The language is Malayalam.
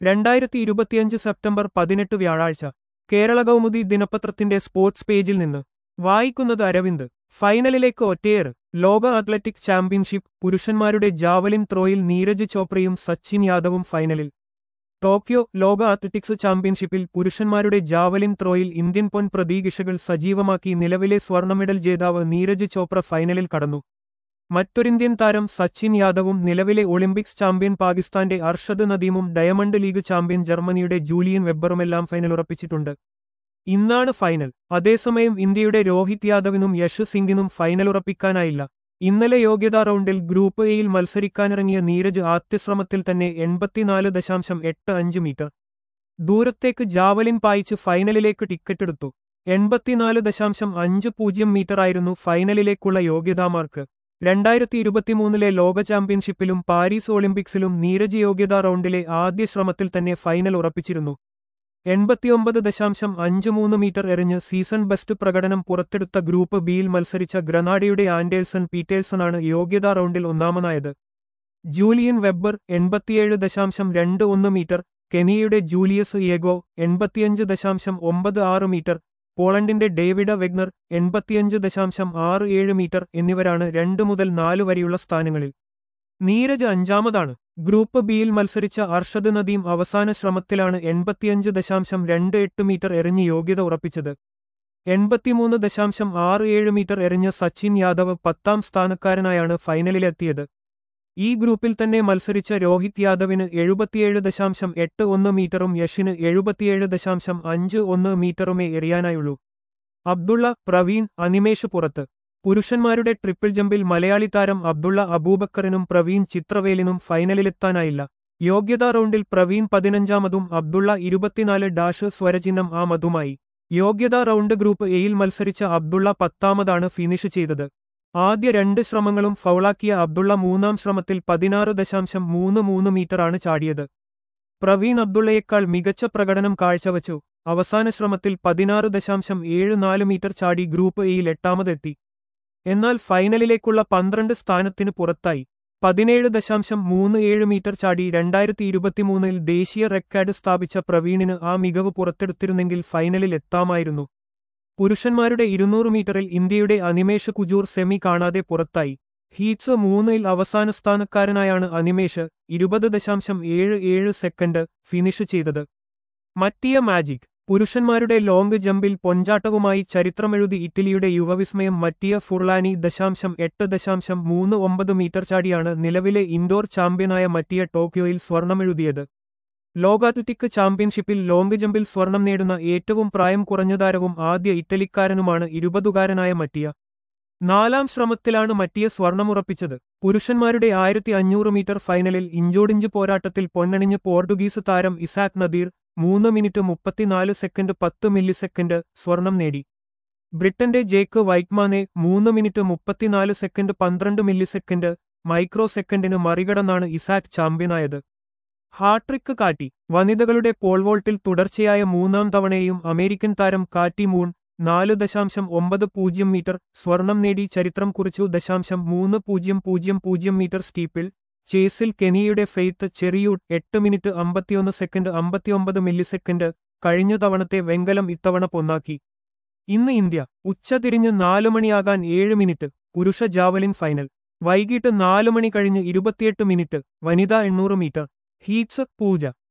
രണ്ടായിരത്തി ഇരുപത്തിയഞ്ച് സെപ്റ്റംബർ പതിനെട്ട് വ്യാഴാഴ്ച കേരള കൗമുദി ദിനപത്രത്തിന്റെ സ്പോർട്സ് പേജിൽ നിന്ന് വായിക്കുന്നത് അരവിന്ദ് ഫൈനലിലേക്ക് ഒറ്റയേറ് ലോക അത്ലറ്റിക് ചാമ്പ്യൻഷിപ്പ് പുരുഷന്മാരുടെ ജാവലിൻ ത്രോയിൽ നീരജ് ചോപ്രയും സച്ചിൻ യാദവും ഫൈനലിൽ ടോക്കിയോ ലോക അത്ലറ്റിക്സ് ചാമ്പ്യൻഷിപ്പിൽ പുരുഷന്മാരുടെ ജാവലിൻ ത്രോയിൽ ഇന്ത്യൻ പൊൻ പ്രതീക്ഷകൾ സജീവമാക്കി നിലവിലെ സ്വർണ്ണ മെഡൽ ജേതാവ് നീരജ് ചോപ്ര ഫൈനലിൽ കടന്നു മറ്റൊരിന്ത്യൻ താരം സച്ചിൻ യാദവും നിലവിലെ ഒളിമ്പിക്സ് ചാമ്പ്യൻ പാകിസ്ഥാന്റെ അർഷദ് നദീമും ഡയമണ്ട് ലീഗ് ചാമ്പ്യൻ ജർമ്മനിയുടെ ജൂലിയൻ വെബ്ബറുമെല്ലാം ഫൈനൽ ഉറപ്പിച്ചിട്ടുണ്ട് ഇന്നാണ് ഫൈനൽ അതേസമയം ഇന്ത്യയുടെ രോഹിത് യാദവിനും യശ് സിംഗിനും ഫൈനൽ ഉറപ്പിക്കാനായില്ല ഇന്നലെ യോഗ്യതാ റൗണ്ടിൽ ഗ്രൂപ്പ് എയിൽ മത്സരിക്കാനിറങ്ങിയ നീരജ് ആദ്യശ്രമത്തിൽ തന്നെ എൺപത്തിനാല് ദശാംശം എട്ട് അഞ്ച് മീറ്റർ ദൂരത്തേക്ക് ജാവലിൻ പായിച്ച് ഫൈനലിലേക്ക് ടിക്കറ്റെടുത്തു എൺപത്തിനാല് ദശാംശം അഞ്ച് പൂജ്യം മീറ്ററായിരുന്നു ഫൈനലിലേക്കുള്ള യോഗ്യതാമാർക്ക് രണ്ടായിരത്തി ഇരുപത്തിമൂന്നിലെ ലോക ചാമ്പ്യൻഷിപ്പിലും പാരീസ് ഒളിമ്പിക്സിലും നീരജ് യോഗ്യതാ റൗണ്ടിലെ ആദ്യ ശ്രമത്തിൽ തന്നെ ഫൈനൽ ഉറപ്പിച്ചിരുന്നു എൺപത്തിയൊമ്പത് ദശാംശം അഞ്ച് മൂന്ന് മീറ്റർ എറിഞ്ഞ് സീസൺ ബെസ്റ്റ് പ്രകടനം പുറത്തെടുത്ത ഗ്രൂപ്പ് ബിയിൽ മത്സരിച്ച ഗ്രനാഡയുടെ ആൻഡേഴ്സൺ പീറ്റേഴ്സണാണ് യോഗ്യതാ റൗണ്ടിൽ ഒന്നാമനായത് ജൂലിയൻ വെബ്ബർ എൺപത്തിയേഴ് ദശാംശം രണ്ട് ഒന്ന് മീറ്റർ കെനിയയുടെ ജൂലിയസ് യേഗോ എൺപത്തിയഞ്ച് ദശാംശം ഒമ്പത് ആറ് മീറ്റർ പോളണ്ടിന്റെ ഡേവിഡ വെഗ്നർ എൺപത്തിയഞ്ച് ദശാംശം ആറ് ഏഴ് മീറ്റർ എന്നിവരാണ് രണ്ട് മുതൽ നാല് വരെയുള്ള സ്ഥാനങ്ങളിൽ നീരജ് അഞ്ചാമതാണ് ഗ്രൂപ്പ് ബിയിൽ മത്സരിച്ച അർഷദ് നദീം അവസാന ശ്രമത്തിലാണ് എൺപത്തിയഞ്ച് ദശാംശം രണ്ട് എട്ട് മീറ്റർ എറിഞ്ഞ് യോഗ്യത ഉറപ്പിച്ചത് എൺപത്തിമൂന്ന് ദശാംശം ആറ് ഏഴ് മീറ്റർ എറിഞ്ഞ സച്ചിൻ യാദവ് പത്താം സ്ഥാനക്കാരനായാണ് ഫൈനലിലെത്തിയത് ഈ ഗ്രൂപ്പിൽ തന്നെ മത്സരിച്ച രോഹിത് യാദവിന് എഴുപത്തിയേഴ് ദശാംശം എട്ട് ഒന്ന് മീറ്ററും യഷിന് എഴുപത്തിയേഴ് ദശാംശം അഞ്ച് ഒന്ന് മീറ്ററുമേ എറിയാനായുള്ളൂ അബ്ദുള്ള പ്രവീൺ അനിമേഷ് പുറത്ത് പുരുഷന്മാരുടെ ട്രിപ്പിൾ ജമ്പിൽ മലയാളി താരം അബ്ദുള്ള അബൂബക്കറിനും പ്രവീൺ ചിത്രവേലിനും ഫൈനലിലെത്താനായില്ല യോഗ്യതാ റൗണ്ടിൽ പ്രവീൺ പതിനഞ്ചാമതും അബ്ദുള്ള ഇരുപത്തിനാല് ഡാഷ് സ്വരചിഹ്നം ആമതുമായി യോഗ്യതാ റൗണ്ട് ഗ്രൂപ്പ് എയിൽ മത്സരിച്ച അബ്ദുള്ള പത്താമതാണ് ഫിനിഷ് ചെയ്തത് ആദ്യ രണ്ട് ശ്രമങ്ങളും ഫൗളാക്കിയ അബ്ദുള്ള മൂന്നാം ശ്രമത്തിൽ പതിനാറ് ദശാംശം മൂന്ന് മൂന്ന് മീറ്ററാണ് ചാടിയത് പ്രവീൺ അബ്ദുള്ളയേക്കാൾ മികച്ച പ്രകടനം കാഴ്ചവച്ചു അവസാന ശ്രമത്തിൽ പതിനാറ് ദശാംശം ഏഴ് നാല് മീറ്റർ ചാടി ഗ്രൂപ്പ് എയിൽ എട്ടാമതെത്തി എന്നാൽ ഫൈനലിലേക്കുള്ള പന്ത്രണ്ട് സ്ഥാനത്തിന് പുറത്തായി പതിനേഴ് ദശാംശം മൂന്ന് ഏഴ് മീറ്റർ ചാടി രണ്ടായിരത്തി ഇരുപത്തിമൂന്നിൽ ദേശീയ റെക്കോർഡ് സ്ഥാപിച്ച പ്രവീണിന് ആ മികവ് പുറത്തെടുത്തിരുന്നെങ്കിൽ ഫൈനലിൽ എത്താമായിരുന്നു പുരുഷന്മാരുടെ ഇരുന്നൂറ് മീറ്ററിൽ ഇന്ത്യയുടെ അനിമേഷ് കുജൂർ സെമി കാണാതെ പുറത്തായി ഹീറ്റ്സ് മൂന്നിൽ അവസാന സ്ഥാനക്കാരനായാണ് അനിമേഷ് ഇരുപത് ദശാംശം ഏഴ് ഏഴ് സെക്കൻഡ് ഫിനിഷ് ചെയ്തത് മറ്റിയ മാജിക് പുരുഷന്മാരുടെ ലോങ് ജമ്പിൽ പൊഞ്ചാട്ടവുമായി ചരിത്രമെഴുതി ഇറ്റലിയുടെ യുവവിസ്മയം മറ്റിയ ഫുർലാനി ദശാംശം എട്ട് ദശാംശം മൂന്ന് ഒമ്പത് മീറ്റർ ചാടിയാണ് നിലവിലെ ഇൻഡോർ ചാമ്പ്യനായ മറ്റിയ ടോക്കിയോയിൽ സ്വർണമെഴുതിയത് ലോക അത്ലറ്റിക് ചാമ്പ്യൻഷിപ്പിൽ ലോങ് ജമ്പിൽ സ്വർണം നേടുന്ന ഏറ്റവും പ്രായം കുറഞ്ഞ താരവും ആദ്യ ഇറ്റലിക്കാരനുമാണ് ഇരുപതുകാരനായ മറ്റിയ നാലാം ശ്രമത്തിലാണ് മറ്റിയ സ്വർണമുറപ്പിച്ചത് പുരുഷന്മാരുടെ ആയിരത്തി അഞ്ഞൂറ് മീറ്റർ ഫൈനലിൽ ഇഞ്ചോടിഞ്ച് പോരാട്ടത്തിൽ പൊന്നണിഞ്ഞ് പോർട്ടുഗീസ് താരം ഇസാക് നദീർ മൂന്ന് മിനിറ്റ് മുപ്പത്തിനാല് സെക്കൻഡ് പത്ത് മില്ലി സെക്കൻഡ് സ്വർണം നേടി ബ്രിട്ടന്റെ ജേക്ക് വൈറ്റ്മാനെ മൂന്ന് മിനിറ്റ് മുപ്പത്തിനാല് സെക്കൻഡ് പന്ത്രണ്ട് മില്ലി സെക്കൻഡ് മൈക്രോ സെക്കൻഡിന് മറികടന്നാണ് ഇസാക് ചാമ്പ്യനായത് ഹാട്രിക്ക് കാറ്റി വനിതകളുടെ പോൾവോൾട്ടിൽ തുടർച്ചയായ മൂന്നാം തവണയും അമേരിക്കൻ താരം കാറ്റി മൂൺ നാല് ദശാംശം ഒമ്പത് പൂജ്യം മീറ്റർ സ്വർണം നേടി ചരിത്രം കുറിച്ചു ദശാംശം മൂന്ന് പൂജ്യം പൂജ്യം പൂജ്യം മീറ്റർ സ്റ്റീപ്പിൽ ചേസിൽ കെനിയയുടെ ഫെയ്ത്ത് ചെറിയൂട്ട് എട്ട് മിനിറ്റ് അമ്പത്തിയൊന്ന് സെക്കൻഡ് അമ്പത്തിയൊമ്പത് മില്ലി സെക്കൻഡ് കഴിഞ്ഞ തവണത്തെ വെങ്കലം ഇത്തവണ പൊന്നാക്കി ഇന്ന് ഇന്ത്യ ഉച്ചതിരിഞ്ഞ് നാലു മണിയാകാൻ ഏഴ് മിനിറ്റ് പുരുഷ ജാവലിൻ ഫൈനൽ വൈകിട്ട് നാലു മണി കഴിഞ്ഞ് ഇരുപത്തിയെട്ട് മിനിറ്റ് വനിതാ എണ്ണൂറ് മീറ്റർ ഹീറ്റ്സ് പൂജ